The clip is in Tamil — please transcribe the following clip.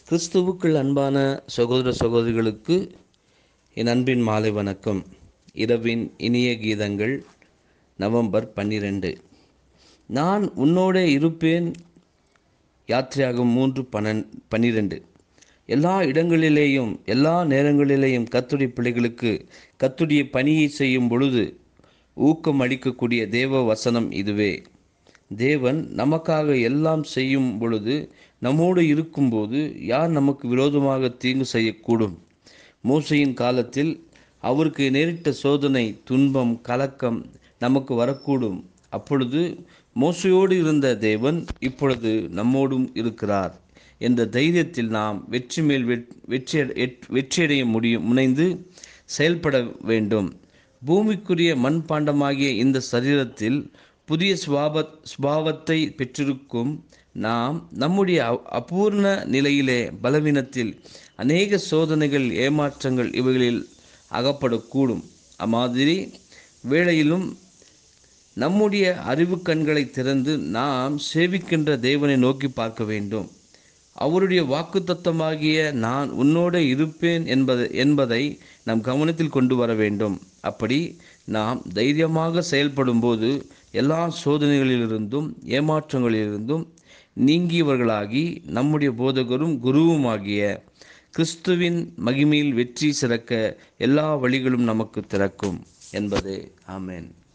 கிறிஸ்துவுக்குள் அன்பான சகோதர சகோதரிகளுக்கு என் அன்பின் மாலை வணக்கம் இரவின் இனிய கீதங்கள் நவம்பர் பன்னிரெண்டு நான் உன்னோடே இருப்பேன் யாத்திரையாகும் மூன்று பன்னெண் பன்னிரெண்டு எல்லா இடங்களிலேயும் எல்லா நேரங்களிலேயும் கத்துடைய பிள்ளைகளுக்கு கத்துடைய பணியை செய்யும் பொழுது ஊக்கம் அளிக்கக்கூடிய தேவ வசனம் இதுவே தேவன் நமக்காக எல்லாம் செய்யும் பொழுது நம்மோடு இருக்கும்போது யார் நமக்கு விரோதமாக தீங்கு செய்யக்கூடும் மூசையின் காலத்தில் அவருக்கு நேரிட்ட சோதனை துன்பம் கலக்கம் நமக்கு வரக்கூடும் அப்பொழுது மோசையோடு இருந்த தேவன் இப்பொழுது நம்மோடும் இருக்கிறார் என்ற தைரியத்தில் நாம் வெற்றி மேல் வெற்றி வெற்றியடைய முடியும் முனைந்து செயல்பட வேண்டும் பூமிக்குரிய மண்பாண்டமாகிய இந்த சரீரத்தில் புதிய சுவாப சுபாவத்தை பெற்றிருக்கும் நாம் நம்முடைய அபூர்ண நிலையிலே பலவீனத்தில் அநேக சோதனைகள் ஏமாற்றங்கள் இவைகளில் அகப்படக்கூடும் அம்மாதிரி வேளையிலும் நம்முடைய அறிவு கண்களை திறந்து நாம் சேவிக்கின்ற தேவனை நோக்கி பார்க்க வேண்டும் அவருடைய வாக்கு தத்துவமாகிய நான் உன்னோட இருப்பேன் என்பது என்பதை நம் கவனத்தில் கொண்டு வர வேண்டும் அப்படி நாம் தைரியமாக செயல்படும் போது எல்லா சோதனைகளிலிருந்தும் ஏமாற்றங்களிலிருந்தும் நீங்கியவர்களாகி நம்முடைய போதகரும் குருவுமாகிய கிறிஸ்துவின் மகிமையில் வெற்றி சிறக்க எல்லா வழிகளும் நமக்கு திறக்கும் என்பதே ஆமேன்